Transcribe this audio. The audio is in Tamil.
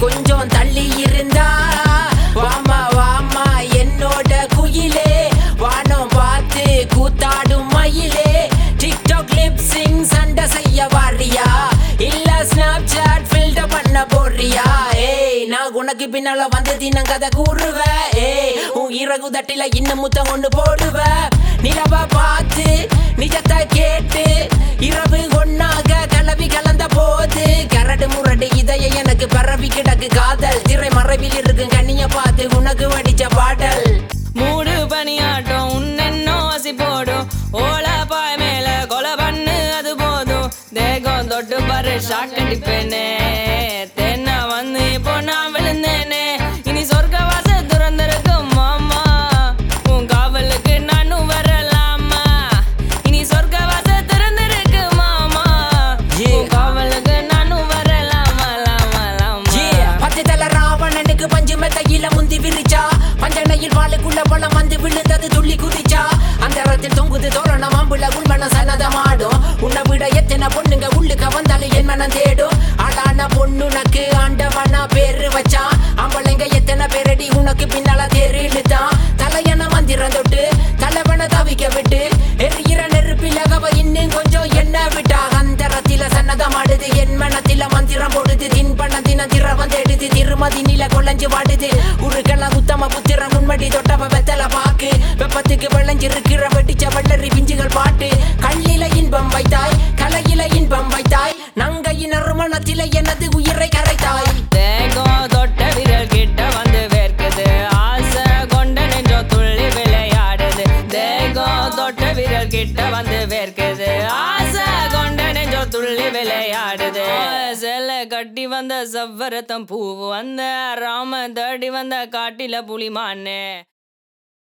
கொஞ்சம் தள்ளி இருந்தா வாமா வாமா என்னோட குயிலே வானம் பார்த்து கூத்தாடும் மயிலே டிக்டாக் லிப் சிங் சண்டை செய்ய வாரியா இல்ல ஸ்னாப் சாட் ஃபில்டர் பண்ண போறியா ஏய் நான் உனக்கு பின்னால வந்து தினம் கதை கூறுவேன் ஏய் உன் இறகு தட்டில இன்னும் முத்தம் கொண்டு போடுவேன் நிலவ பார்த்து நிஜத்தை கேட்டு இரவு ஒன்னாக கலவி கலந்த போது கரடு முரடு இதய எனக்கு பரவி கிடக்கு காதல் திரை மறைவில் இருக்கும் கண்ணிய பார்த்து உனக்கு வடிச்ச பாடல் மூடு பனியாட்டம் உன்னென்னோ ஆசி போடும் ஓல பாய் மேல கொலை பண்ணு அது போதும் தேகம் தொட்டு பாரு ஷாக் அடிப்பேனே தென்ன வந்து இப்போ நான் விழுந்தேனே இனி சொர்க்க வாச துறந்திருக்கும் மாமா உன் காவலுக்கு நானும் வரலாமா இனி சொர்க்க வாச திறந்திருக்கு மாமா Yeah. உன் காவலுக்கு நானும் வரலாமா லாமா லாமா Yeah, பத்து தல ராவணனுக்கு பஞ்சு மெத்தையில முந்தி விரிச்சா பஞ்சனையில் வாளுக்குள்ள பழம் வந்து விழுந்தது துள்ளி குதிச்சா அந்த ரத்தில் தொங்குது தோரணம் அம்புல உள்மன சன்னதமாடும் உன்னை விட எத்தனை பொண்ணுங்க உள்ளுக்க வந்தாலும் என் மனம் தேடும் ஆளான பொண்ணுனக்கு ஆண்டவனா பேரு வச்சான் அம்பளைங்க எத்தனை பேரடி உனக்கு பின்னால தேர் இழுத்தான் தலையன மந்திரம் தொட்டு தலைவனை தவிக்க விட்டு எரியிற நெருப்பில அவ இன்னும் கொஞ்சம் என்ன விட்டா அந்தரத்தில சன்னதமாடுது என் மனத்தில மந்திரம் போடுது தின்பண்ண தின திரவம் தேடுது திருமதி நில கொள்ளஞ்சு வாடுது உருக்கெல்லாம் உத்தம புத்திரம் முன்மடி தொட்டவ வெத்தல பாக்கு வெப்பத்துக்கு விளைஞ்சிருக்கிற வெட்டிச்ச வெள்ளரி பிஞ்சுகள் பாட்டு கல்லில இன்பம் வைத்தாய் கலையில இன்பம் வைத்தாய் நங்கையின் அருமணத்தில எனது உயிரை கரைத்தாய் தேகம் தொட்ட விரல் கிட்ட வந்து வேர்க்குது ஆசை கொண்ட நெஞ்சோ துள்ளி விளையாடுது தேகம் தொட்ட விரல் கிட்ட வந்து வேர்க்குது ஆசை கொண்ட நெஞ்சோ துள்ளி விளையாடுது செல்ல கட்டி வந்த சவ்வரத்தம் பூவு வந்த ராம தேடி வந்த காட்டில புலிமானே